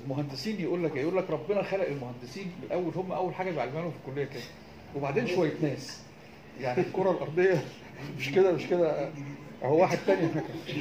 المهندسين يقول لك يقول لك ربنا خلق المهندسين الاول هم اول حاجه بيعلموها في الكليه كده وبعدين شويه ناس يعني الكره الارضيه مش كده مش كده اهو واحد تاني هناك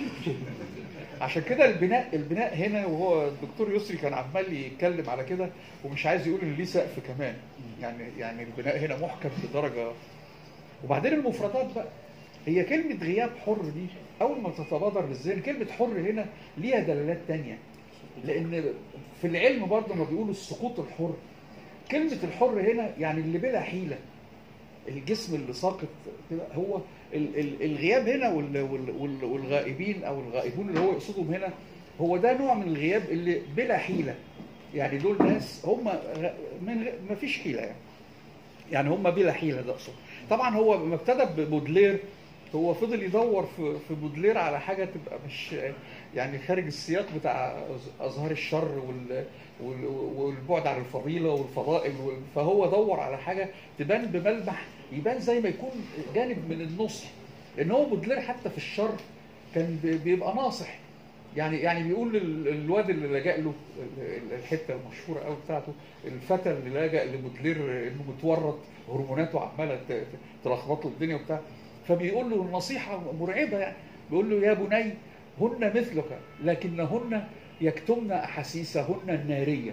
عشان كده البناء البناء هنا وهو الدكتور يسري كان عمال يتكلم على كده ومش عايز يقول ان ليه سقف كمان يعني يعني البناء هنا محكم بدرجه وبعدين المفردات بقى هي كلمة غياب حر دي أول ما تتبادر للذهن كلمة حر هنا ليها دلالات تانية لأن في العلم برضه ما بيقولوا السقوط الحر كلمة الحر هنا يعني اللي بلا حيلة الجسم اللي ساقط كده هو ال- ال- الغياب هنا وال- وال- وال- والغائبين أو الغائبون اللي هو يقصدهم هنا هو ده نوع من الغياب اللي بلا حيلة يعني دول ناس هم غ- من غ- ما فيش حيلة يعني يعني هم بلا حيله ده اقصد طبعا هو لما ابتدى ببودلير هو فضل يدور في في بودلير على حاجه تبقى مش يعني خارج السياق بتاع اظهار الشر وال وال- والبعد عن الفضيله والفضائل وال- فهو دور على حاجه تبان بملمح يبان زي ما يكون جانب من النصح لان هو بودلير حتى في الشر كان بي- بيبقى ناصح يعني يعني بيقول لل- الواد اللي لجأ له ال- الحته المشهوره قوي بتاعته الفتى اللي لجأ لبودلير انه متورط هرموناته عماله ت- ت- تلخبط له الدنيا وبتاع فبيقول له نصيحه مرعبه يعني بيقول له يا بني هن مثلك لكنهن يكتمن احاسيسهن الناريه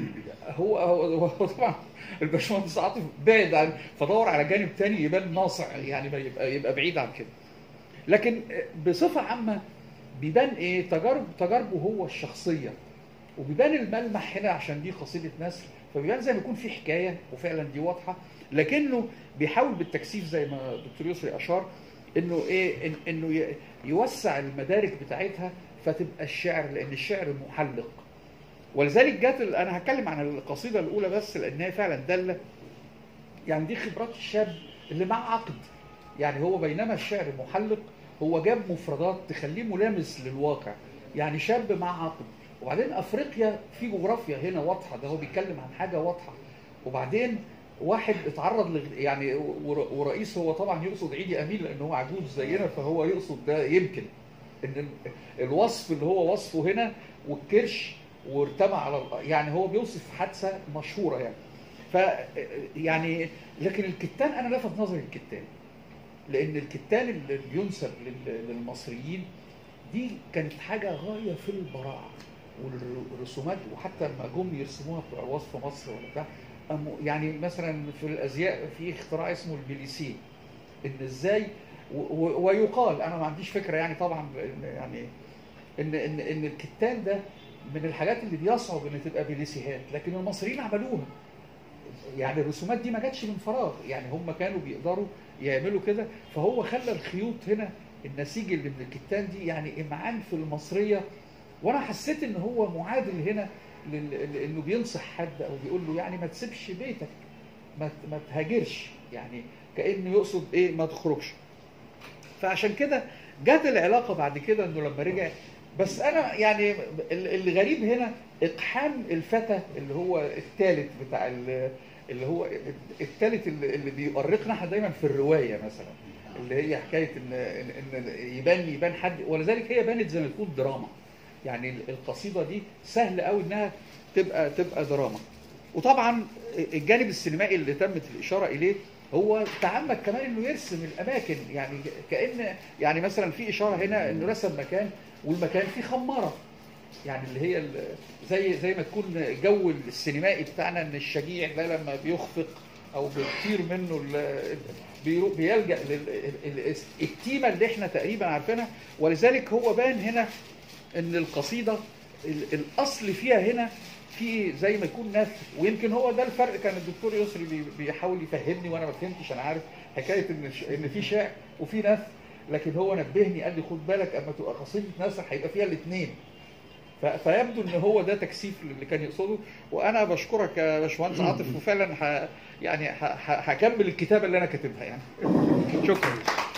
هو هو هو طبعا الباشمهندس عاطف بعد عن فدور على جانب تاني يبان ناصع يعني ما يبقى يبقى بعيد عن كده لكن بصفه عامه بيبان ايه تجارب تجاربه هو الشخصيه وبيبان الملمح هنا عشان دي قصيده نثر فبيبان زي ما يكون في حكايه وفعلا دي واضحه لكنه بيحاول بالتكثيف زي ما الدكتور يسري اشار انه ايه إن انه ي- يوسع المدارك بتاعتها فتبقى الشعر لان الشعر محلق ولذلك جت ال- انا هتكلم عن القصيده الاولى بس لانها فعلا داله يعني دي خبرات الشاب اللي مع عقد يعني هو بينما الشعر محلق هو جاب مفردات تخليه ملامس للواقع يعني شاب مع عقد وبعدين افريقيا في جغرافيا هنا واضحه ده هو بيتكلم عن حاجه واضحه وبعدين واحد اتعرض لغ... يعني ور- ورئيس هو طبعا يقصد عيدي امين لان هو عجوز زينا فهو يقصد ده يمكن ان ال- الوصف اللي هو وصفه هنا والكرش وارتمى على ال- يعني هو بيوصف حادثه مشهوره يعني ف يعني لكن الكتان انا لفت نظري الكتان لان الكتان اللي بينسب لل- للمصريين دي كانت حاجه غايه في البراعه والرسومات وحتى لما جم يرسموها بتوع وصف مصر ولا بتاع قاموا- يعني مثلا في الازياء في اختراع اسمه البليسيه ان ازاي و- و- ويقال انا ما عنديش فكره يعني طبعا إن يعني ان ان ان الكتان ده من الحاجات اللي بيصعب ان تبقى بليسيهات لكن المصريين عملوها يعني الرسومات دي ما جاتش من فراغ يعني هم كانوا بيقدروا يعملوا كده فهو خلى الخيوط هنا النسيج اللي من الكتان دي يعني امعان في المصريه وانا حسيت ان هو معادل هنا لل- لانه بينصح حد او بيقول له يعني ما تسيبش بيتك ما ت- ما تهاجرش يعني كانه يقصد ايه ما تخرجش فعشان كده جت العلاقه بعد كده انه لما رجع بس انا يعني ال- الغريب هنا اقحام الفتى اللي هو الثالث بتاع ال- اللي هو الثالث اللي اللي بيؤرقنا احنا دايما في الروايه مثلا اللي هي حكايه ان ان إن يبان يبان حد ولذلك هي بانت زي ما تكون دراما يعني القصيده دي سهل قوي انها تبقى تبقى دراما وطبعا الجانب السينمائي اللي تمت الاشاره اليه هو تعمد كمان انه يرسم الاماكن يعني كان يعني مثلا في اشاره هنا انه رسم مكان والمكان فيه خماره يعني اللي هي ال- زي زي ما تكون الجو السينمائي بتاعنا ان الشجيع ده لما بيخفق او بيطير منه ال- بيرو- بيلجا للتيمه اللي احنا تقريبا عارفينها ولذلك هو بان هنا ان القصيده ال- الاصل فيها هنا في زي ما يكون نثر ويمكن هو ده الفرق كان الدكتور يسري بي- بيحاول يفهمني وانا ما فهمتش انا عارف حكايه ان ش- ان في شعر وفي نثر لكن هو نبهني قال لي خد بالك اما تبقى قصيده نثر هيبقى فيها الاثنين ف- فيبدو ان هو ده تكثيف اللي كان يقصده وانا بشكرك يا باشمهندس عاطف وفعلا ه يعني ه- ه- هكمل الكتابه اللي انا كاتبها يعني شكرا